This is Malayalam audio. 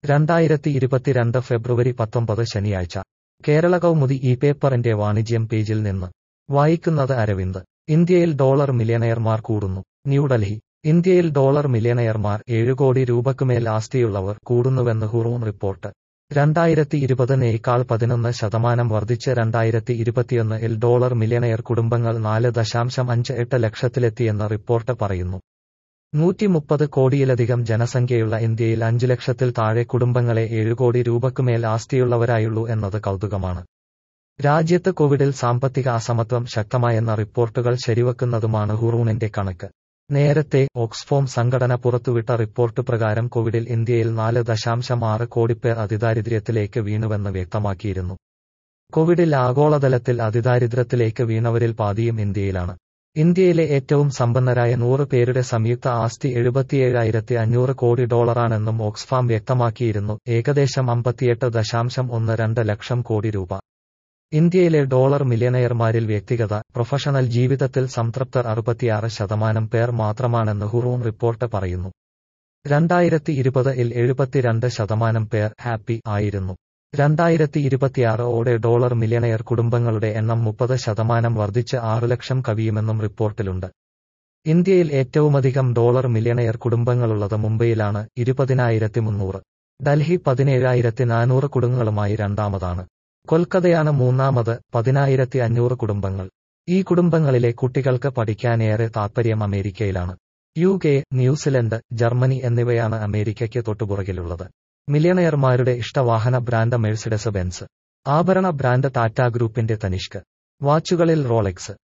രണ്ടായിരത്തി ഇരുപത്തിരണ്ട് ഫെബ്രുവരി പത്തൊമ്പത് ശനിയാഴ്ച കേരള കൗമുദി ഈ പേപ്പറിന്റെ വാണിജ്യം പേജിൽ നിന്ന് വായിക്കുന്നത് അരവിന്ദ് ഇന്ത്യയിൽ ഡോളർ മില്യണയർമാർ കൂടുന്നു ന്യൂഡൽഹി ഇന്ത്യയിൽ ഡോളർ മില്യണയർമാർ ഏഴ് കോടി രൂപക്കുമേൽ ആസ്തിയുള്ളവർ കൂടുന്നുവെന്ന് ഹുറൂൺ റിപ്പോർട്ട് രണ്ടായിരത്തി ഇരുപതിനേക്കാൾ പതിനൊന്ന് ശതമാനം വർദ്ധിച്ച് രണ്ടായിരത്തി ഇരുപത്തിയൊന്നിൽ ഡോളർ മില്യണയർ കുടുംബങ്ങൾ നാല് ദശാംശം അഞ്ച് എട്ട് ലക്ഷത്തിലെത്തിയെന്ന് റിപ്പോർട്ട് പറയുന്നു നൂറ്റി മുപ്പത് കോടിയിലധികം ജനസംഖ്യയുള്ള ഇന്ത്യയിൽ അഞ്ചു ലക്ഷത്തിൽ താഴെ കുടുംബങ്ങളെ ഏഴ് കോടി രൂപക്കുമേൽ ആസ്തിയുള്ളവരായുള്ളൂ എന്നത് കൗതുകമാണ് രാജ്യത്ത് കോവിഡിൽ സാമ്പത്തിക അസമത്വം ശക്തമായെന്ന റിപ്പോർട്ടുകൾ ശരിവെക്കുന്നതുമാണ് ഹുറൂണിന്റെ കണക്ക് നേരത്തെ ഓക്സ്ഫോം സംഘടന പുറത്തുവിട്ട റിപ്പോർട്ട് പ്രകാരം കോവിഡിൽ ഇന്ത്യയിൽ നാല് ദശാംശം ആറ് കോടിപ്പേർ അതിദാരിദ്ര്യത്തിലേക്ക് വീണുവെന്ന് വ്യക്തമാക്കിയിരുന്നു കോവിഡിൽ ആഗോളതലത്തിൽ അതിദാരിദ്ര്യത്തിലേക്ക് വീണവരിൽ പാതിയും ഇന്ത്യയിലാണ് ഇന്ത്യയിലെ ഏറ്റവും സമ്പന്നരായ നൂറ് പേരുടെ സംയുക്ത ആസ്തി എഴുപത്തിയേഴായിരത്തി അഞ്ഞൂറ് കോടി ഡോളറാണെന്നും ഓക്സ്ഫാം വ്യക്തമാക്കിയിരുന്നു ഏകദേശം അമ്പത്തിയെട്ട് ദശാംശം ഒന്ന് രണ്ട് ലക്ഷം കോടി രൂപ ഇന്ത്യയിലെ ഡോളർ മില്യണയർമാരിൽ വ്യക്തിഗത പ്രൊഫഷണൽ ജീവിതത്തിൽ സംതൃപ്തർ അറുപത്തിയാറ് ശതമാനം പേർ മാത്രമാണെന്ന് ഹുറൂൺ റിപ്പോർട്ട് പറയുന്നു രണ്ടായിരത്തി ഇരുപതിൽ എഴുപത്തിരണ്ട് ശതമാനം പേർ ഹാപ്പി ആയിരുന്നു രണ്ടായിരത്തി ഇരുപത്തിയാറ് ഓടെ ഡോളർ മില്യണയർ കുടുംബങ്ങളുടെ എണ്ണം മുപ്പത് ശതമാനം വർദ്ധിച്ച് ആറ് ലക്ഷം കവിയുമെന്നും റിപ്പോർട്ടിലുണ്ട് ഇന്ത്യയിൽ ഏറ്റവുമധികം ഡോളർ മില്യണയർ കുടുംബങ്ങളുള്ളത് മുംബൈയിലാണ് ഇരുപതിനായിരത്തി മുന്നൂറ് ഡൽഹി പതിനേഴായിരത്തി നാനൂറ് കുടുംബങ്ങളുമായി രണ്ടാമതാണ് കൊൽക്കത്തയാണ് മൂന്നാമത് പതിനായിരത്തി അഞ്ഞൂറ് കുടുംബങ്ങൾ ഈ കുടുംബങ്ങളിലെ കുട്ടികൾക്ക് പഠിക്കാനേറെ താൽപ്പര്യം അമേരിക്കയിലാണ് യു കെ ന്യൂസിലൻഡ് ജർമ്മനി എന്നിവയാണ് അമേരിക്കയ്ക്ക് തൊട്ടുപുറകിലുള്ളത് മില്യണയർമാരുടെ ഇഷ്ടവാഹന ബ്രാൻഡ് മെഴ്സിഡസ് ബെൻസ് ആഭരണ ബ്രാൻഡ് ടാറ്റ ഗ്രൂപ്പിന്റെ തനിഷ്ക് വാച്ചുകളിൽ റോളെക്സ്